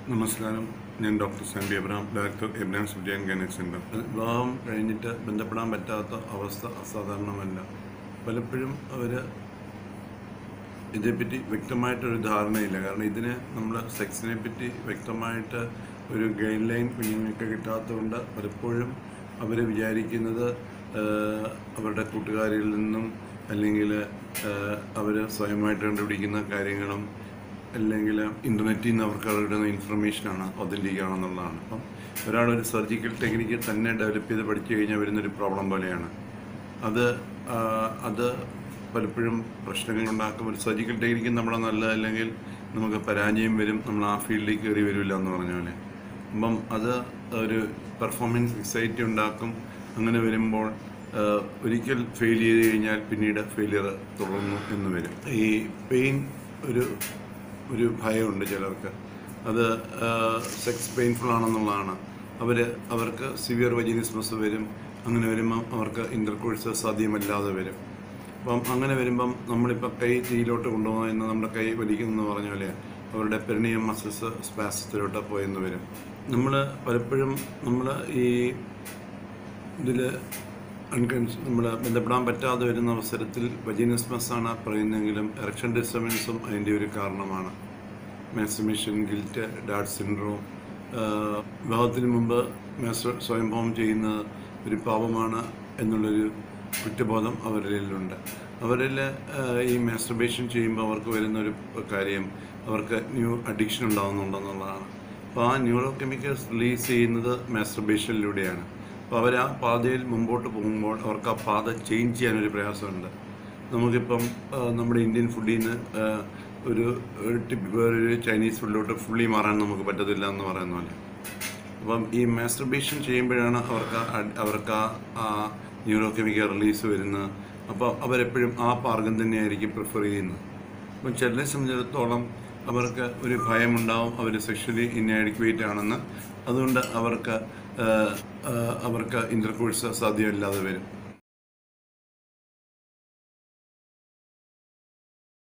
നമസ്കാരം ഞാൻ doctor Sandy Abraham director Abraham Sujayan gynaec centre വിവാഹം കഴിഞ്ഞിട്ട് ബന്ധപ്പെടാൻ പറ്റാത്ത അവസ്ഥ അസാധാരണമല്ല പലപ്പോഴും അവർ ഇതേപ്പറ്റി വ്യക്തമായിട്ടൊരു ധാരണയില്ല കാരണം ഇതിന് നമ്മൾ സെക്സിനെ പറ്റി വ്യക്തമായിട്ട് ഒരു ഗൈഡ് ലൈൻ കുഞ്ഞുങ്ങൾക്ക് കിട്ടാത്തതുകൊണ്ട് പലപ്പോഴും അവർ വിചാരിക്കുന്നത് ആഹ്, അവരുടെ കൂട്ടുകാരിൽ നിന്നും അല്ലെങ്കിൽ അവർ സ്വയമായിട്ട് കണ്ടുപിടിക്കുന്ന കാര്യങ്ങളും അല്ലെങ്കിൽ ഇൻ്റർനെറ്റിൽ നിന്ന് അവർക്ക് കിട്ടുന്ന ഇൻഫർമേഷനാണ് ഒതൻറ്റിക് ആണെന്നുള്ളതാണ് അപ്പം ഒരാളൊരു സർജിക്കൽ ടെക്നിക്ക് തന്നെ ഡെവലപ്പ് ചെയ്ത് പഠിച്ചു കഴിഞ്ഞാൽ വരുന്നൊരു പ്രോബ്ലം പോലെയാണ് അത് ആ, അത് പലപ്പോഴും പ്രശ്നങ്ങൾ ഉണ്ടാക്കും ഒരു സർജിക്കൽ ടെക്നിക്ക് നമ്മളെ നല്ലതല്ലെങ്കിൽ നമുക്ക് പരാജയം വരും നമ്മൾ ആ ഫീൽഡിലേക്ക് കയറി വരില്ല എന്ന് പറഞ്ഞ പോലെ അപ്പം അത് ഒരു പെർഫോമൻസ് എക്സൈറ്റി ഉണ്ടാക്കും അങ്ങനെ വരുമ്പോൾ ആ, ഒരിക്കൽ ഫെയിൽ ചെയ്ത് കഴിഞ്ഞാൽ പിന്നീട് ഫെയിലിയർ തുടർന്നു എന്ന് വരും ഈ പെയിൻ ഒരു ഒരു ഭയമുണ്ട് ചിലർക്ക് അത് സെക്സ് പെയിൻഫുൾ ആണെന്നുള്ളതാണ് അവർ അവർക്ക് സിവിയർ വജീനിസ്മസ് വരും അങ്ങനെ വരുമ്പം അവർക്ക് ഇൻ്റർകോഴ്സ് സാധ്യമല്ലാതെ വരും അപ്പം അങ്ങനെ വരുമ്പം നമ്മളിപ്പോൾ കൈ തീയിലോട്ട് കൊണ്ടുപോകുന്ന നമ്മുടെ കൈ വലിക്കുന്നു പറഞ്ഞ പോലെ അവരുടെ പെരിണിയം മസിൽസ് സ്പാസത്തിലോട്ട് പോയെന്ന് വരും നമ്മൾ പലപ്പോഴും നമ്മൾ ഈ ഇതിൽ അൺകൺസ് നമ്മൾ ബന്ധപ്പെടാൻ പറ്റാതെ വരുന്ന അവസരത്തിൽ വജീനസ്മസ് ആണ് പറയുന്നെങ്കിലും എറക്ഷൻ ഡിസ്റ്റർബൻസും അതിൻ്റെ ഒരു കാരണമാണ് മാസ്റ്റർമേഷൻ ഗിൽറ്റ് ഡാഡ് സിൻഡ്രോം വിവാഹത്തിന് മുമ്പ് മാസ്റ്റർ സ്വയംഭവം ചെയ്യുന്നത് ഒരു പാപമാണ് എന്നുള്ളൊരു കുറ്റബോധം അവരിലുണ്ട് അവരിൽ ഈ മാസ്റ്റർബേഷൻ ചെയ്യുമ്പോൾ അവർക്ക് വരുന്നൊരു കാര്യം അവർക്ക് ന്യൂ അഡിക്ഷൻ ഉണ്ടാകുന്നുണ്ടെന്നുള്ളതാണ് അപ്പോൾ ആ ന്യൂറോ കെമിക്കൽസ് റിലീസ് ചെയ്യുന്നത് മാസ്റ്റർബേഷനിലൂടെയാണ് അപ്പോൾ അവർ ആ പാതയിൽ മുമ്പോട്ട് പോകുമ്പോൾ അവർക്ക് ആ പാത ചേഞ്ച് ചെയ്യാനൊരു പ്രയാസമുണ്ട് നമുക്കിപ്പം ആ, നമ്മുടെ ഇന്ത്യൻ ഫുഡിൽ നിന്ന് ആ, ഒരു ഒരു ടിപ്പ് വേറൊരു ചൈനീസ് ഫുഡിലോട്ട് ഫുള്ളി മാറാൻ നമുക്ക് പറ്റത്തില്ല എന്ന് പറയുന്ന പോലെ അപ്പം ഈ മാസ്റ്റർബേഷൻ ചെയ്യുമ്പോഴാണ് അവർക്ക് ആ- അവർക്ക് ആ ആ ന്യൂറോ കെമിക്കൽ റിലീസ് വരുന്നത് അപ്പോൾ അവരെപ്പോഴും ആ മാർഗം തന്നെയായിരിക്കും പ്രിഫർ ചെയ്യുന്നത് അപ്പം ചിലരെ സംബന്ധിച്ചിടത്തോളം അവർക്ക് ഒരു ഭയമുണ്ടാവും അവർ സെക്ഷലി ഇന്നാഡിക്വേറ്റ് ആണെന്ന് അതുകൊണ്ട് അവർക്ക് ആ, ആ, അവർക്ക് ഇൻ്റർകോഴ്സ് സാധ്യമല്ലാതെ വരും